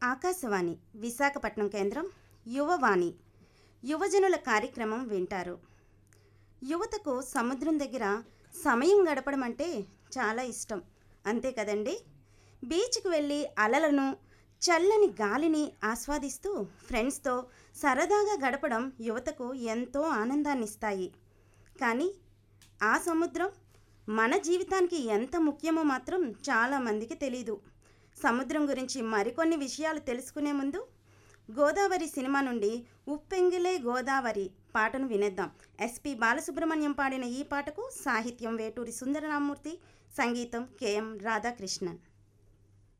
ఆకాశవాణి విశాఖపట్నం కేంద్రం యువవాణి యువజనుల కార్యక్రమం వింటారు యువతకు సముద్రం దగ్గర సమయం గడపడం అంటే చాలా ఇష్టం అంతే కదండి బీచ్కి వెళ్ళి అలలను చల్లని గాలిని ఆస్వాదిస్తూ ఫ్రెండ్స్తో సరదాగా గడపడం యువతకు ఎంతో ఆనందాన్ని ఇస్తాయి కానీ ఆ సముద్రం మన జీవితానికి ఎంత ముఖ్యమో మాత్రం చాలామందికి తెలీదు సముద్రం గురించి మరికొన్ని విషయాలు తెలుసుకునే ముందు గోదావరి సినిమా నుండి ఉప్పెంగిలే గోదావరి పాటను వినేద్దాం ఎస్పి బాలసుబ్రహ్మణ్యం పాడిన ఈ పాటకు సాహిత్యం వేటూరి సుందరరామూర్తి సంగీతం కెఎం రాధాకృష్ణన్